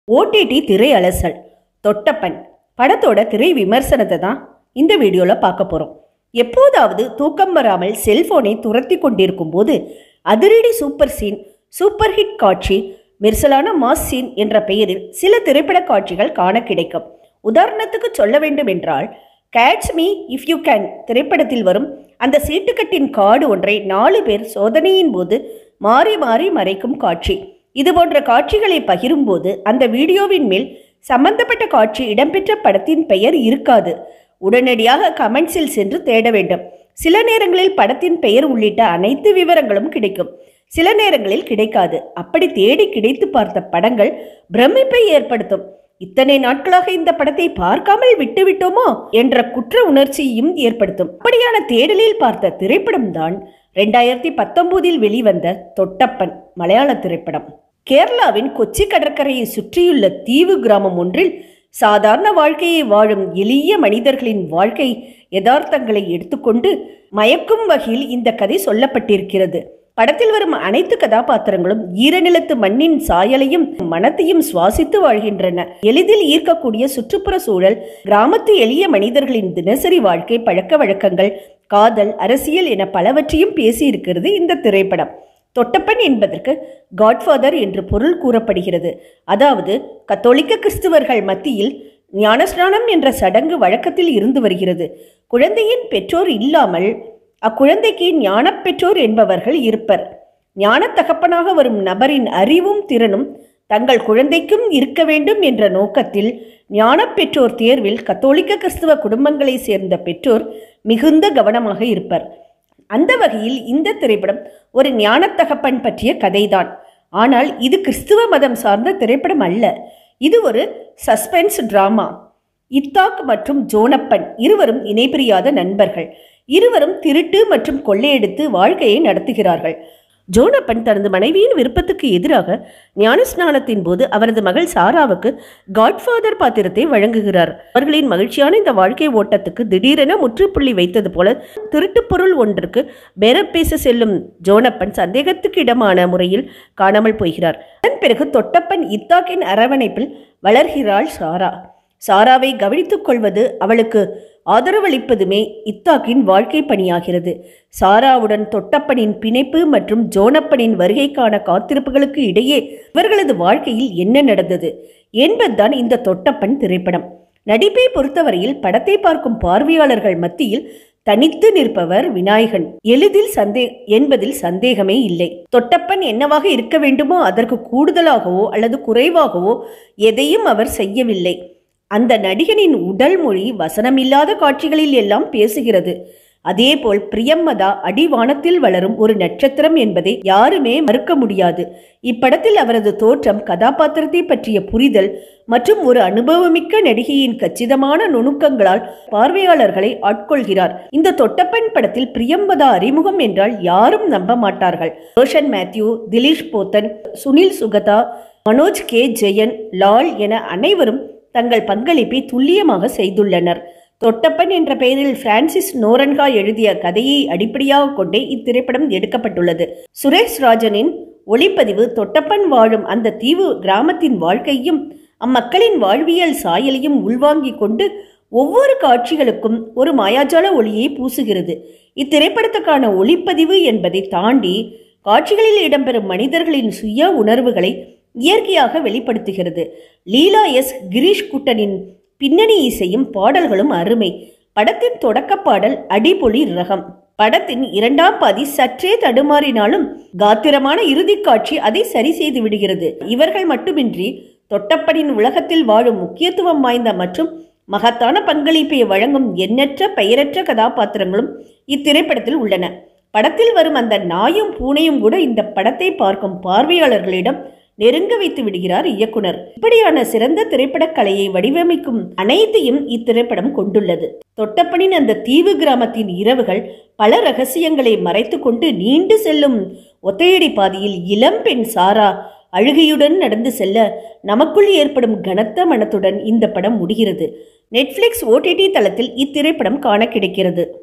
OTT திரை அலசல் தொட்டப்பன் படத்தோட திரை விமர்சனத்தை தான் இந்த வீடியோவில் பார்க்க போகிறோம் எப்போதாவது தூக்கம் வராமல் செல்போனை துரத்தி கொண்டிருக்கும் போது அதிரடி சூப்பர் சீன் சூப்பர் ஹிட் காட்சி மெர்சலான மாஸ் சீன் என்ற பெயரில் சில திரைப்பட காட்சிகள் காண கிடைக்கும் உதாரணத்துக்கு சொல்ல வேண்டும் என்றால் catch me if you can திரைப்படத்தில் வரும் அந்த சீட்டுக்கட்டின் காடு ஒன்றை நாலு பேர் சோதனையின் போது மாறி மாறி மறைக்கும் காட்சி இது போன்ற காட்சிகளை பகிரும்போது அந்த வீடியோவின் மேல் சம்பந்தப்பட்ட காட்சி இடம்பெற்ற படத்தின் பெயர் இருக்காது உடனடியாக கமெண்ட்ஸில் சென்று தேட வேண்டும் சில நேரங்களில் படத்தின் பெயர் உள்ளிட்ட அனைத்து விவரங்களும் கிடைக்கும் சில நேரங்களில் கிடைக்காது அப்படி தேடி கிடைத்து பார்த்த படங்கள் பிரமிப்பை ஏற்படுத்தும் இத்தனை நாட்களாக இந்த படத்தை பார்க்காமல் விட்டுவிட்டோமோ என்ற குற்ற உணர்ச்சியையும் ஏற்படுத்தும் அப்படியான தேடலில் பார்த்த திரைப்படம் தான் ரெண்டாயிரத்தி பத்தொன்பதில் வெளிவந்த தொட்டப்பன் மலையாள திரைப்படம் கேரளாவின் கொச்சி கடற்கரையை சுற்றியுள்ள தீவு கிராமம் ஒன்றில் சாதாரண வாழ்க்கையை வாழும் எளிய மனிதர்களின் வாழ்க்கை யதார்த்தங்களை எடுத்துக்கொண்டு மயக்கும் வகையில் இந்த கதை சொல்லப்பட்டிருக்கிறது படத்தில் வரும் அனைத்து கதாபாத்திரங்களும் ஈரநிலத்து மண்ணின் சாயலையும் மனத்தையும் சுவாசித்து வாழ்கின்றன எளிதில் ஈர்க்கக்கூடிய சுற்றுப்புற சூழல் கிராமத்து எளிய மனிதர்களின் தினசரி வாழ்க்கை பழக்க வழக்கங்கள் காதல் அரசியல் என பலவற்றையும் பேசியிருக்கிறது இந்த திரைப்படம் தொட்டப்பன் என்பதற்கு காட்ஃபாதர் என்று பொருள் கூறப்படுகிறது அதாவது கத்தோலிக்க கிறிஸ்துவர்கள் மத்தியில் ஞானஸ்நானம் என்ற சடங்கு வழக்கத்தில் இருந்து வருகிறது குழந்தையின் பெற்றோர் இல்லாமல் அக்குழந்தைக்கு ஞானப் பெற்றோர் என்பவர்கள் இருப்பர் ஞானத் தகப்பனாக வரும் நபரின் அறிவும் திறனும் தங்கள் குழந்தைக்கும் இருக்க வேண்டும் என்ற நோக்கத்தில் ஞானப் பெற்றோர் தேர்வில் கத்தோலிக்க கிறிஸ்துவ குடும்பங்களை சேர்ந்த பெற்றோர் மிகுந்த கவனமாக இருப்பர் அந்த வகையில் இந்த திரைப்படம் ஒரு ஞானத்தகப்பன் பற்றிய கதைதான் ஆனால் இது கிறிஸ்துவ மதம் சார்ந்த திரைப்படம் அல்ல இது ஒரு சஸ்பென்ஸ் டிராமா இத்தாக் மற்றும் ஜோனப்பன் இருவரும் இணைபிரியாத நண்பர்கள் இருவரும் திருட்டு மற்றும் கொள்ளையடித்து வாழ்க்கையை நடத்துகிறார்கள் ஜோனப்பன் தனது மனைவியின் விருப்பத்துக்கு எதிராக ஞானஸ்நானத்தின் போது அவரது மகள் சாராவுக்கு காட்ஃபாதர் பாத்திரத்தை வழங்குகிறார் அவர்களின் மகிழ்ச்சியான இந்த வாழ்க்கை ஓட்டத்துக்கு திடீரென முற்றுப்புள்ளி வைத்தது போல திருட்டுப் பொருள் ஒன்றுக்கு பேரப்பேச செல்லும் ஜோனப்பன் சந்தேகத்துக்கு இடமான முறையில் காணாமல் போகிறார் அதன் பிறகு தொட்டப்பன் இத்தாக்கின் அரவணைப்பில் வளர்கிறாள் சாரா சாராவை கவனித்துக் கொள்வது அவளுக்கு ஆதரவளிப்பதுமே இத்தாக்கின் வாழ்க்கை பணியாகிறது சாராவுடன் தொட்டப்பனின் பிணைப்பு மற்றும் ஜோனப்பனின் வருகைக்கான காத்திருப்புகளுக்கு இடையே இவர்களது வாழ்க்கையில் என்ன நடந்தது என்பதுதான் இந்த தொட்டப்பன் திரைப்படம் நடிப்பை பொறுத்தவரையில் படத்தை பார்க்கும் பார்வையாளர்கள் மத்தியில் தனித்து நிற்பவர் விநாயகன் எளிதில் சந்தே என்பதில் சந்தேகமே இல்லை தொட்டப்பன் என்னவாக இருக்க வேண்டுமோ அதற்கு கூடுதலாகவோ அல்லது குறைவாகவோ எதையும் அவர் செய்யவில்லை அந்த நடிகனின் உடல் மொழி வசனமில்லாத காட்சிகளில் எல்லாம் பேசுகிறது அதேபோல் பிரியம்மதா அடிவானத்தில் வளரும் ஒரு நட்சத்திரம் என்பதை யாருமே மறுக்க முடியாது இப்படத்தில் அவரது தோற்றம் கதாபாத்திரத்தை பற்றிய புரிதல் மற்றும் ஒரு அனுபவமிக்க நடிகையின் கச்சிதமான நுணுக்கங்களால் பார்வையாளர்களை ஆட்கொள்கிறார் இந்த தொட்டப்பன் படத்தில் பிரியம்பதா அறிமுகம் என்றால் யாரும் நம்ப மாட்டார்கள் ரோஷன் மேத்யூ திலீஷ் போத்தன் சுனில் சுகதா மனோஜ் கே ஜெயன் லால் என அனைவரும் தங்கள் பங்களிப்பை துல்லியமாக செய்துள்ளனர் தொட்டப்பன் என்ற பெயரில் பிரான்சிஸ் நோரன்கா எழுதிய கதையை அடிப்படையாக கொண்டே இத்திரைப்படம் எடுக்கப்பட்டுள்ளது சுரேஷ் ராஜனின் ஒளிப்பதிவு தொட்டப்பன் வாழும் அந்த தீவு கிராமத்தின் வாழ்க்கையும் அம்மக்களின் வாழ்வியல் சாயலையும் உள்வாங்கிக் கொண்டு ஒவ்வொரு காட்சிகளுக்கும் ஒரு மாயாஜால ஒளியை பூசுகிறது இத்திரைப்படத்துக்கான ஒளிப்பதிவு என்பதை தாண்டி காட்சிகளில் இடம்பெறும் மனிதர்களின் சுய உணர்வுகளை இயற்கையாக வெளிப்படுத்துகிறது லீலா எஸ் கிரீஷ் குட்டனின் பின்னணி இசையும் பாடல்களும் அருமை படத்தின் தொடக்க பாடல் அடிபொலி ரகம் படத்தின் இரண்டாம் பாதி சற்றே தடுமாறினாலும் காத்திரமான இறுதிக் காட்சி அதை சரி செய்து விடுகிறது இவர்கள் மட்டுமின்றி தொட்டப்பனின் உலகத்தில் வாழும் முக்கியத்துவம் வாய்ந்த மற்றும் மகத்தான பங்களிப்பை வழங்கும் எண்ணற்ற பெயரற்ற கதாபாத்திரங்களும் இத்திரைப்படத்தில் உள்ளன படத்தில் வரும் அந்த நாயும் பூனையும் கூட இந்த படத்தை பார்க்கும் பார்வையாளர்களிடம் நெருங்க வைத்து விடுகிறார் இயக்குனர் இப்படியான சிறந்த திரைப்படக் கலையை வடிவமைக்கும் அனைத்தையும் இத்திரைப்படம் கொண்டுள்ளது தொட்டப்பனின் அந்த தீவு கிராமத்தின் இரவுகள் பல ரகசியங்களை மறைத்து கொண்டு நீண்டு செல்லும் ஒத்தையடி பாதையில் இளம்பெண் சாரா அழுகையுடன் நடந்து செல்ல நமக்குள் ஏற்படும் கனத்த மனத்துடன் இந்த படம் முடிகிறது நெட்ஃபிளிக்ஸ் ஓடிடி தளத்தில் இத்திரைப்படம் காண கிடைக்கிறது